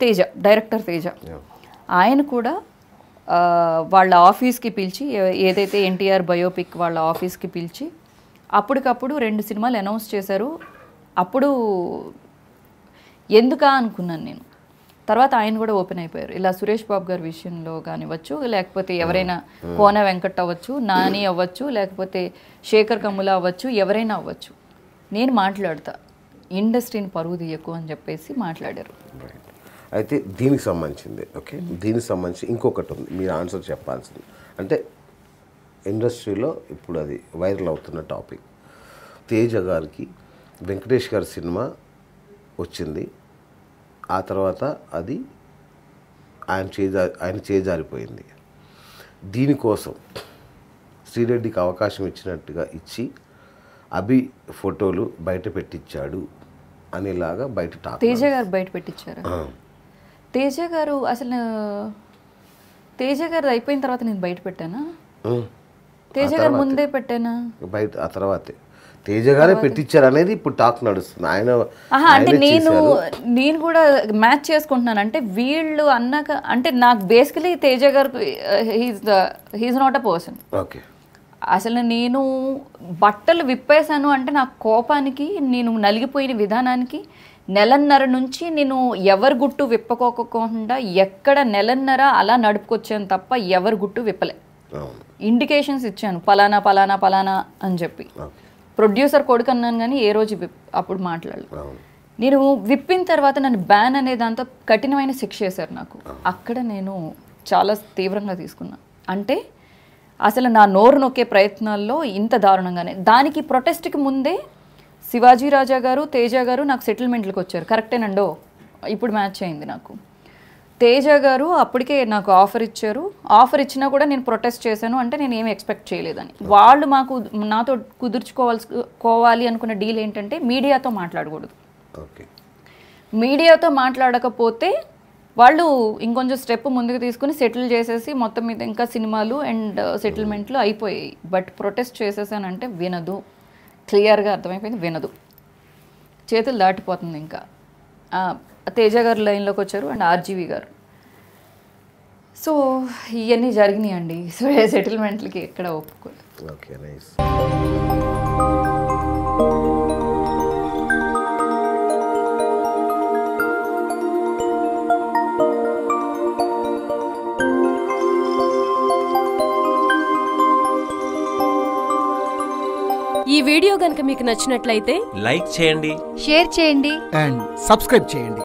Teja director Teja ఆయన కూడా ఆ, వాళ్ళ ఆఫీస్కి పిలిచి ఏ- ఏదైతే ఎన్టీఆర్ బయోపిక్ వాళ్ళ ఆఫీస్కి పిలిచి అప్పటికప్పుడు రెండు సినిమాలు అనౌన్స్ చేశారు అప్పుడు ఎందుకా అనుకున్నాను నేను తర్వాత ఆయన కూడా ఓపెన్ అయిపోయారు ఇలా సురేష్ బాబు గారి విషయంలో కానివ్వచ్చు లేకపోతే ఎవరైనా కోన వెంకట్ అవ్వచ్చు నాని అవ్వచ్చు లేకపోతే శేఖర్ కమ్ముల అవ్వచ్చు ఎవరైనా అవ్వచ్చు నేను మాట్లాడతా ఇండస్ట్రీని పరువు తీయకు అని చెప్పేసి మాట్లాడారు రైట్ అయితే దీనికి సంబంధించింది ఓకే దీనికి సంబంధించి ఇంకొకటి ఉంది మీరు ఆన్సర్ చెప్పాల్సింది అంటే ఇండస్ట్రీలో ఇప్పుడు అది వైరల్ అవుతున్న టాపిక్ తేజ గారికి వెంకటేష్ గారి సినిమా వచ్చింది ఆ తర్వాత అది ఆయన చేజా ఆయన చేజారిపోయింది దీనికోసం శ్రీరెడ్డికి అవకాశం ఇచ్చినట్టుగా ఇచ్చి అభి ఫోటోలు బయట పెట్టించాడు అనేలాగా బయట టాక్ తేజ గారు బయట పెట్టించారు తేజ గారు అసలు తేజ గారు అయిపోయిన తర్వాత నేను బయట పెట్టానా ఉమ్. తేజ గారు ముందే పెట్టానా బయట ఆ తర్వాతే తేజ గారే పెట్టించారు అనేది ఇప్పుడు టాక్ నడుస్తుంది ఆయన ఆహా అంటే ఆయనే నేను చేశారు. నేను కూడా మ్యాచ్ చేసుకుంటున్నాను అంటే వీళ్ళు అన్నాక అంటే నాకు బేసికలీ తేజ గారు he's he's not a person okay అసలు నేను బట్టలు విప్పేశాను అంటే నా కోపానికి నేను నలిగిపోయిన విధానానికి నెలన్నర నుంచి నేను ఎవరి గుట్టు విప్పకోకుండా ఎక్కడ నెలన్నర అలా నడుపుకొచ్చాను తప్ప ఎవరి గుట్టు విప్పలే అవును ఇండికేషన్స్ ఇచ్చాను పలానా పలానా పలానా అని చెప్పి ఓకే ప్రొడ్యూసర్ కొడుకు అన్నాను కానీ ఏ రోజు విప్ అప్పుడు మాట్లాడలేదు అవును నేను విప్పిన తర్వాత నన్ను బ్యాన్ అనే దాంతో కఠినమైన శిక్ష చేశారు నాకు అక్కడ నేను చాలా తీవ్రంగా తీసుకున్నా అంటే అసలు నా నోరు నొక్కే ప్రయత్నాల్లో ఇంత దారుణంగానే దానికి ప్రొటెస్ట్కి ముందే శివాజీ రాజా గారు తేజ గారు నాకు సెటిల్మెంట్లకు వచ్చారు కరెక్టేనండో ఇప్పుడు మ్యాచ్ అయింది నాకు తేజ గారు అప్పటికే నాకు ఆఫర్ ఇచ్చారు ఆఫర్ ఇచ్చినా కూడా నేను ప్రొటెస్ట్ చేశాను అంటే నేను ఏమి ఎక్స్పెక్ట్ చేయలేదని వాళ్ళు మాకు నాతో కుదుర్చుకోవాల్సి కోవాలి అనుకున్న డీల్ ఏంటంటే మీడియాతో మాట్లాడకూడదు ఓకే మీడియాతో మాట్లాడకపోతే వాళ్ళు ఇంకొంచెం స్టెప్ ముందుకు తీసుకుని సెటిల్ చేసేసి మొత్తం మీద ఇంకా సినిమాలు అండ్ సెటిల్మెంట్లు అయిపోయాయి బట్ ప్రొటెస్ట్ చేసేసానంటే వినదు క్లియర్గా అర్థమైపోయింది వినదు చేతులు దాటిపోతుంది ఇంకా ఆ, తేజ గారు లైన్లోకి వచ్చారు అండ్ ఆర్జీవి గారు సో ఇవన్నీ జరిగినాయండి సో సెటిల్మెంట్లకి ఎక్కడ ఒప్పుకోలేదు ఓకే నైస్ ఈ వీడియో గనుక మీకు నచ్చినట్లయితే లైక్ చేయండి షేర్ చేయండి అండ్ సబ్స్క్రైబ్ చేయండి